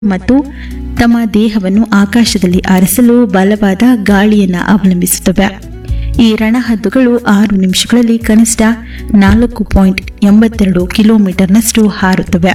ಮತ್ತು ತಮ್ಮ ದೇಹವನ್ನು ಆಕಾಶದಲ್ಲಿ ಆರಿಸಲು ಬಲವಾದ ಗಾಳಿಯನ್ನು ಅವಲಂಬಿಸುತ್ತವೆ ಈ ರಣಹದ್ದುಗಳು ಆರು ನಿಮಿಷಗಳಲ್ಲಿ ಕನಿಷ್ಠ ನಾಲ್ಕು ಪಾಯಿಂಟ್ ಎಂಬತ್ತೆರಡು ಕಿಲೋಮೀಟರ್ನಷ್ಟು ಹಾರುತ್ತವೆ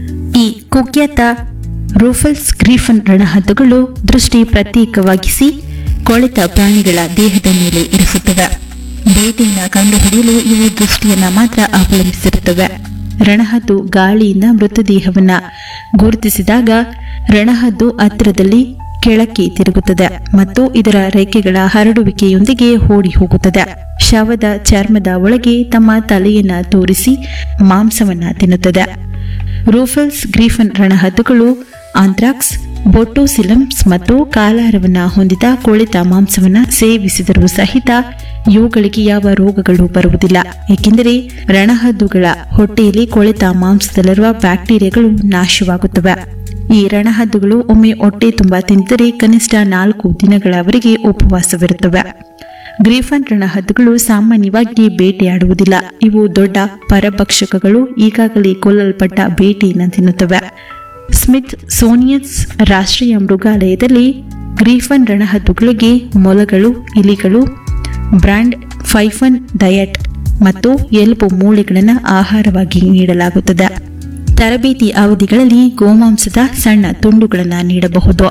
ಈ ಕುಖ್ಯಾತ ರೂಫಲ್ಸ್ ಗ್ರೀಫನ್ ರಣಹದ್ದುಗಳು ದೃಷ್ಟಿ ಪ್ರತ್ಯೇಕವಾಗಿಸಿ ಕೊಳೆತ ಪ್ರಾಣಿಗಳ ದೇಹದ ಮೇಲೆ ಇರಿಸುತ್ತವೆ ಬೇಟೆಯನ್ನು ಕಂಡುಹಿಡಿಯಲು ಇವು ದೃಷ್ಟಿಯನ್ನ ಮಾತ್ರ ಅವಲಂಬಿಸಿರುತ್ತವೆ ರಣಹದ್ದು ಗಾಳಿಯಿಂದ ಮೃತದೇಹವನ್ನ ಗುರುತಿಸಿದಾಗ ರಣಹದ್ದು ಹತ್ತಿರದಲ್ಲಿ ಕೆಳಕ್ಕೆ ತಿರುಗುತ್ತದೆ ಮತ್ತು ಇದರ ರೆಕ್ಕೆಗಳ ಹರಡುವಿಕೆಯೊಂದಿಗೆ ಓಡಿ ಹೋಗುತ್ತದೆ ಶವದ ಚರ್ಮದ ಒಳಗೆ ತಮ್ಮ ತಲೆಯನ್ನ ತೋರಿಸಿ ಮಾಂಸವನ್ನ ತಿನ್ನುತ್ತದೆ ರೂಫಲ್ಸ್ ಗ್ರೀಫನ್ ರಣಹದ್ದುಗಳು ಆಂಥ್ರಾಕ್ಸ್ ಬೊಟ್ಟೋಸಿಲಮ್ಸ್ ಮತ್ತು ಕಾಲಾರವನ್ನ ಹೊಂದಿದ ಕೊಳೆತ ಮಾಂಸವನ್ನ ಸೇವಿಸಿದರೂ ಸಹಿತ ಇವುಗಳಿಗೆ ಯಾವ ರೋಗಗಳು ಬರುವುದಿಲ್ಲ ಏಕೆಂದರೆ ರಣಹದ್ದುಗಳ ಹೊಟ್ಟೆಯಲ್ಲಿ ಕೊಳೆತ ಮಾಂಸದಲ್ಲಿರುವ ಬ್ಯಾಕ್ಟೀರಿಯಾಗಳು ನಾಶವಾಗುತ್ತವೆ ಈ ರಣಹದ್ದುಗಳು ಒಮ್ಮೆ ಹೊಟ್ಟೆ ತುಂಬಾ ತಿಂದರೆ ಕನಿಷ್ಠ ನಾಲ್ಕು ದಿನಗಳವರೆಗೆ ಉಪವಾಸವಿರುತ್ತವೆ ಗ್ರೀಫನ್ ರಣಹದ್ದುಗಳು ಸಾಮಾನ್ಯವಾಗಿ ಬೇಟೆಯಾಡುವುದಿಲ್ಲ ಇವು ದೊಡ್ಡ ಪರಭಕ್ಷಕಗಳು ಈಗಾಗಲೇ ಕೊಲ್ಲಲ್ಪಟ್ಟ ಬೇಟೆಯನ್ನು ತಿನ್ನುತ್ತವೆ ಸ್ಮಿತ್ ಸೋನಿಯನ್ಸ್ ರಾಷ್ಟ್ರೀಯ ಮೃಗಾಲಯದಲ್ಲಿ ಗ್ರೀಫನ್ ರಣಹದ್ದುಗಳಿಗೆ ಮೊಲಗಳು ಇಲಿಗಳು ಬ್ರ್ಯಾಂಡ್ ಫೈಫನ್ ಡಯಟ್ ಮತ್ತು ಎಲುಬು ಮೂಳೆಗಳನ್ನು ಆಹಾರವಾಗಿ ನೀಡಲಾಗುತ್ತದೆ ತರಬೇತಿ ಅವಧಿಗಳಲ್ಲಿ ಗೋಮಾಂಸದ ಸಣ್ಣ ತುಂಡುಗಳನ್ನು ನೀಡಬಹುದು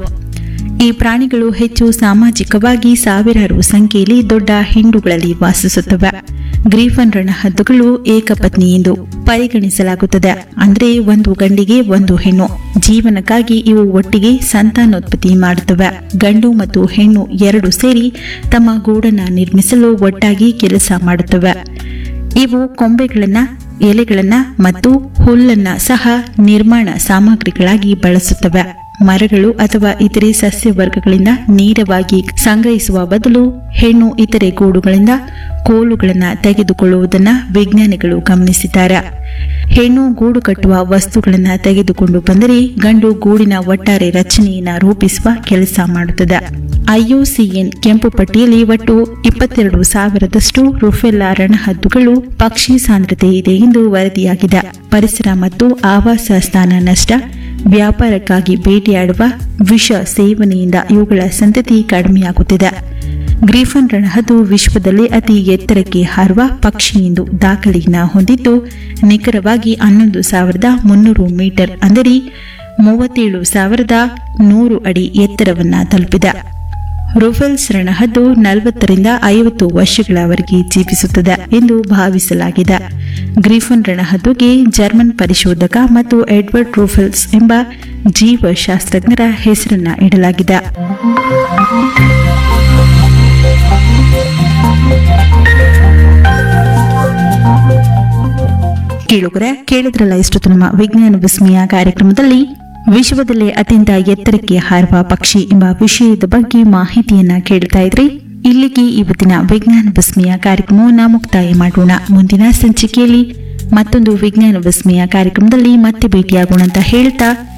ಈ ಪ್ರಾಣಿಗಳು ಹೆಚ್ಚು ಸಾಮಾಜಿಕವಾಗಿ ಸಾವಿರಾರು ಸಂಖ್ಯೆಯಲ್ಲಿ ದೊಡ್ಡ ಹಿಂಡುಗಳಲ್ಲಿ ವಾಸಿಸುತ್ತವೆ ಗ್ರೀಫನ್ ರಣಹದ್ದುಗಳು ಏಕಪತ್ನಿ ಎಂದು ಪರಿಗಣಿಸಲಾಗುತ್ತದೆ ಅಂದರೆ ಒಂದು ಗಂಡಿಗೆ ಒಂದು ಹೆಣ್ಣು ಜೀವನಕ್ಕಾಗಿ ಇವು ಒಟ್ಟಿಗೆ ಸಂತಾನೋತ್ಪತ್ತಿ ಮಾಡುತ್ತವೆ ಗಂಡು ಮತ್ತು ಹೆಣ್ಣು ಎರಡು ಸೇರಿ ತಮ್ಮ ಗೂಡನ್ನ ನಿರ್ಮಿಸಲು ಒಟ್ಟಾಗಿ ಕೆಲಸ ಮಾಡುತ್ತವೆ ಇವು ಕೊಂಬೆಗಳನ್ನ ಎಲೆಗಳನ್ನ ಮತ್ತು ಹುಲ್ಲನ್ನ ಸಹ ನಿರ್ಮಾಣ ಸಾಮಗ್ರಿಗಳಾಗಿ ಬಳಸುತ್ತವೆ ಮರಗಳು ಅಥವಾ ಇತರೆ ಸಸ್ಯ ವರ್ಗಗಳಿಂದ ನೇರವಾಗಿ ಸಂಗ್ರಹಿಸುವ ಬದಲು ಹೆಣ್ಣು ಇತರೆ ಗೂಡುಗಳಿಂದ ಕೋಲುಗಳನ್ನು ತೆಗೆದುಕೊಳ್ಳುವುದನ್ನು ವಿಜ್ಞಾನಿಗಳು ಗಮನಿಸಿದ್ದಾರೆ ಹೆಣ್ಣು ಗೂಡು ಕಟ್ಟುವ ವಸ್ತುಗಳನ್ನು ತೆಗೆದುಕೊಂಡು ಬಂದರೆ ಗಂಡು ಗೂಡಿನ ಒಟ್ಟಾರೆ ರಚನೆಯನ್ನು ರೂಪಿಸುವ ಕೆಲಸ ಮಾಡುತ್ತದೆ ಐಯುಸಿಎನ್ ಕೆಂಪು ಪಟ್ಟಿಯಲ್ಲಿ ಒಟ್ಟು ಇಪ್ಪತ್ತೆರಡು ಸಾವಿರದಷ್ಟು ರುಫೆಲ್ಲಾ ರಣಹದ್ದುಗಳು ಪಕ್ಷಿ ಸಾಂದ್ರತೆ ಇದೆ ಎಂದು ವರದಿಯಾಗಿದೆ ಪರಿಸರ ಮತ್ತು ಆವಾಸ ಸ್ಥಾನ ನಷ್ಟ ವ್ಯಾಪಾರಕ್ಕಾಗಿ ಬೇಟೆಯಾಡುವ ವಿಷ ಸೇವನೆಯಿಂದ ಇವುಗಳ ಸಂತತಿ ಕಡಿಮೆಯಾಗುತ್ತಿದೆ ಗ್ರೀಫನ್ ರಣಹದ್ದು ವಿಶ್ವದಲ್ಲೇ ಅತಿ ಎತ್ತರಕ್ಕೆ ಹಾರುವ ಪಕ್ಷಿ ಎಂದು ದಾಖಲೆಯನ್ನು ಹೊಂದಿದ್ದು ನಿಖರವಾಗಿ ಹನ್ನೊಂದು ಸಾವಿರದ ಮುನ್ನೂರು ಮೀಟರ್ ಅಂದರೆ ಮೂವತ್ತೇಳು ಸಾವಿರದ ನೂರು ಅಡಿ ಎತ್ತರವನ್ನ ತಲುಪಿದೆ ರುಫೆಲ್ಸ್ ರಣಹದ್ದು ನಲವತ್ತರಿಂದ ಐವತ್ತು ವರ್ಷಗಳವರೆಗೆ ಜೀವಿಸುತ್ತದೆ ಎಂದು ಭಾವಿಸಲಾಗಿದೆ ಗ್ರೀಫನ್ ರಣಹದ್ದುಗೆ ಜರ್ಮನ್ ಪರಿಶೋಧಕ ಮತ್ತು ಎಡ್ವರ್ಡ್ ರೂಫೆಲ್ಸ್ ಎಂಬ ಜೀವಶಾಸ್ತ್ರಜ್ಞರ ಹೆಸರನ್ನ ಇಡಲಾಗಿದೆ ಕೇಳುಗರೆ ಕೇಳಿದ್ರಲ್ಲ ಇಷ್ಟು ನಮ್ಮ ವಿಜ್ಞಾನ ವಿಸ್ಮಯ ಕಾರ್ಯಕ್ರಮದಲ್ಲಿ ವಿಶ್ವದಲ್ಲೇ ಅತ್ಯಂತ ಎತ್ತರಕ್ಕೆ ಹಾರುವ ಪಕ್ಷಿ ಎಂಬ ವಿಷಯದ ಬಗ್ಗೆ ಮಾಹಿತಿಯನ್ನ ಕೇಳ್ತಾ ಇದ್ರಿ ಇಲ್ಲಿಗೆ ಇವತ್ತಿನ ವಿಜ್ಞಾನ ವಿಸ್ಮಯ ಕಾರ್ಯಕ್ರಮವನ್ನ ಮುಕ್ತಾಯ ಮಾಡೋಣ ಮುಂದಿನ ಸಂಚಿಕೆಯಲ್ಲಿ ಮತ್ತೊಂದು ವಿಜ್ಞಾನ ವಿಸ್ಮಯ ಕಾರ್ಯಕ್ರಮದಲ್ಲಿ ಮತ್ತೆ ಭೇಟಿಯಾಗೋಣ ಅಂತ ಹೇಳ್ತಾ